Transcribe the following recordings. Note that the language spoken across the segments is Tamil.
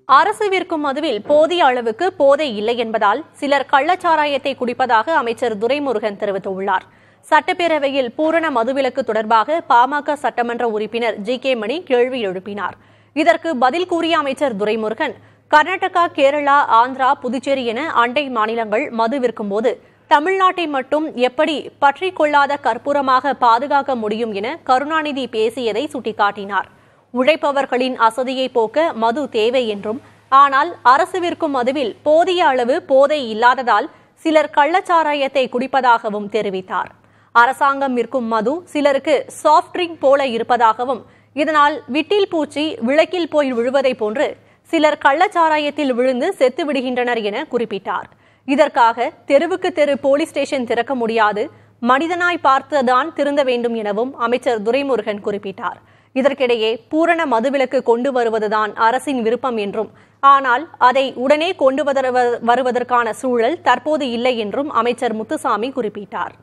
அரசு விற்கும் மதுவில் போதிய அளவுக்கு போதை இல்லை என்பதால் சிலர் கள்ளச்சாராயத்தை குடிப்பதாக அமைச்சர் துரைமுருகன் தெரிவித்துள்ளார் சட்டப்பேரவையில் பூரண மதுவிலக்கு தொடர்பாக பாமக சட்டமன்ற உறுப்பினர் ஜி கே மணி கேள்வி எழுப்பினார் இதற்கு பதில் கூறிய அமைச்சர் துரைமுருகன் கர்நாடகா கேரளா ஆந்திரா புதுச்சேரி என அண்டை மாநிலங்கள் மது விற்கும்போது தமிழ்நாட்டை மட்டும் எப்படி பற்றிக் கொள்ளாத கற்பூரமாக பாதுகாக்க முடியும் என கருணாநிதி பேசியதை சுட்டிக்காட்டினார் உழைப்பவர்களின் அசதியை போக்க மது தேவை என்றும் ஆனால் அரசு விற்கும் மதுவில் போதிய அளவு போதை இல்லாததால் சிலர் கள்ளச்சாராயத்தை குடிப்பதாகவும் தெரிவித்தார் அரசாங்கம் விற்கும் மது சிலருக்கு சாஃப்ட் ட்ரிங்க் போல இருப்பதாகவும் இதனால் விட்டில் பூச்சி விளக்கில் போய் விழுவதைப் போன்று சிலர் கள்ளச்சாராயத்தில் விழுந்து செத்து விடுகின்றனர் என குறிப்பிட்டார் இதற்காக தெருவுக்கு தெரு போலீஸ் ஸ்டேஷன் திறக்க முடியாது மனிதனாய் பார்த்துதான் திருந்த வேண்டும் எனவும் அமைச்சர் துரைமுருகன் குறிப்பிட்டார் இதற்கிடையே பூரண மதுவிலக்கு கொண்டு வருவதுதான் அரசின் விருப்பம் என்றும் ஆனால் அதை உடனே கொண்டு வதர- வருவதற்கான சூழல் தற்போது இல்லை என்றும் அமைச்சர் முத்துசாமி குறிப்பிட்டார்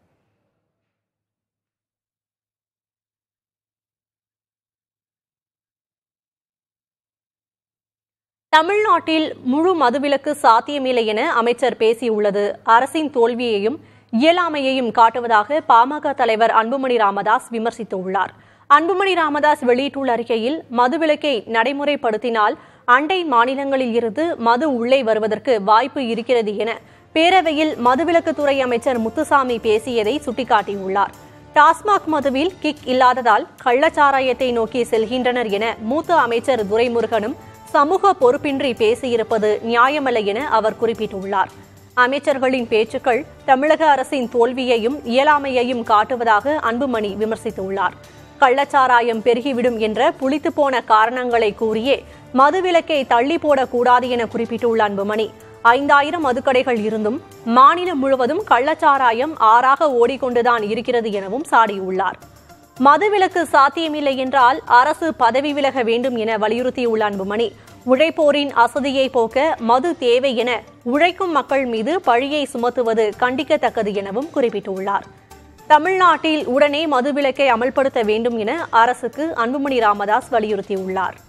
தமிழ்நாட்டில் முழு மதுவிலக்கு சாத்தியமில்லை என அமைச்சர் பேசியுள்ளது அரசின் தோல்வியையும் இயலாமையையும் காட்டுவதாக பாமக தலைவர் அன்புமணி ராமதாஸ் விமர்சித்துள்ளார் அன்புமணி ராமதாஸ் வெளியிட்டுள்ள அறிக்கையில் மதுவிலக்கை நடைமுறைப்படுத்தினால் அண்டை மாநிலங்களில் இருந்து மது உள்ளே வருவதற்கு வாய்ப்பு இருக்கிறது என பேரவையில் மதுவிலக்குத்துறை அமைச்சர் முத்துசாமி பேசியதை சுட்டிக்காட்டியுள்ளார் டாஸ்மாக் மதுவில் கிக் இல்லாததால் கள்ளச்சாராயத்தை நோக்கி செல்கின்றனர் என மூத்த அமைச்சர் துரைமுருகனும் சமூக பொறுப்பின்றி பேசியிருப்பது நியாயமல்ல என அவர் குறிப்பிட்டுள்ளார் அமைச்சர்களின் பேச்சுக்கள் தமிழக அரசின் தோல்வியையும் இயலாமையையும் காட்டுவதாக அன்புமணி விமர்சித்துள்ளார் கள்ளச்சாராயம் பெருகிவிடும் என்ற புளித்துப்போன காரணங்களை கூறியே மதுவிலக்கை தள்ளி போடக்கூடாது என குறிப்பிட்டுள்ள அன்புமணி ஐந்தாயிரம் மதுக்கடைகள் இருந்தும் மாநிலம் முழுவதும் கள்ளச்சாராயம் ஆறாக ஓடிக்கொண்டுதான் இருக்கிறது எனவும் சாடியுள்ளார் மதுவிலக்கு சாத்தியமில்லை என்றால் அரசு பதவி விலக வேண்டும் என வலியுறுத்தியுள்ள அன்புமணி உழைப்போரின் அசதியை போக்க மது தேவை என உழைக்கும் மக்கள் மீது பழியை சுமத்துவது கண்டிக்கத்தக்கது எனவும் குறிப்பிட்டுள்ளார் தமிழ்நாட்டில் உடனே மதுவிலக்கை அமல்படுத்த வேண்டும் என அரசுக்கு அன்புமணி ராமதாஸ் வலியுறுத்தியுள்ளார்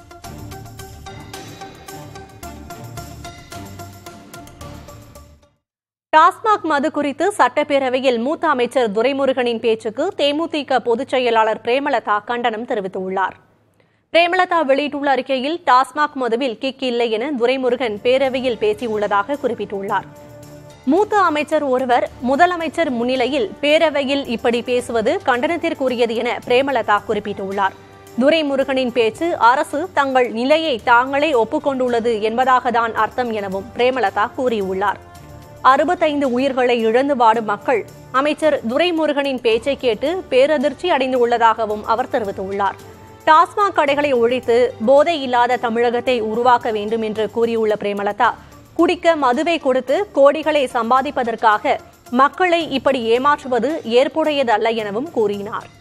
டாஸ்மாக் மது குறித்து சட்டப்பேரவையில் மூத்த அமைச்சர் துரைமுருகனின் பேச்சுக்கு தேமுதிக பொதுச் செயலாளர் பிரேமலதா கண்டனம் தெரிவித்துள்ளார் பிரேமலதா வெளியிட்டுள்ள அறிக்கையில் டாஸ்மாக் மதுவில் கிக் இல்லை என துரைமுருகன் பேரவையில் பேசியுள்ளதாக குறிப்பிட்டுள்ளார் மூத்த அமைச்சர் ஒருவர் முதலமைச்சர் முன்னிலையில் பேரவையில் இப்படி பேசுவது கண்டனத்திற்குரியது என பிரேமலதா குறிப்பிட்டுள்ளார் துரைமுருகனின் பேச்சு அரசு தங்கள் நிலையை தாங்களே ஒப்புக்கொண்டுள்ளது என்பதாக தான் அர்த்தம் எனவும் பிரேமலதா கூறியுள்ளார் அறுபத்தைந்து உயிர்களை இழந்து வாடும் மக்கள் அமைச்சர் துரைமுருகனின் பேச்சை கேட்டு பேரதிர்ச்சி அடைந்து உள்ளதாகவும் அவர் தெரிவித்துள்ளார் டாஸ்மாக் கடைகளை ஒழித்து போதை இல்லாத தமிழகத்தை உருவாக்க வேண்டும் என்று கூறியுள்ள பிரேமலதா குடிக்க மதுவை கொடுத்து கோடிகளை சம்பாதிப்பதற்காக மக்களை இப்படி ஏமாற்றுவது ஏற்புடையதல்ல எனவும் கூறினார்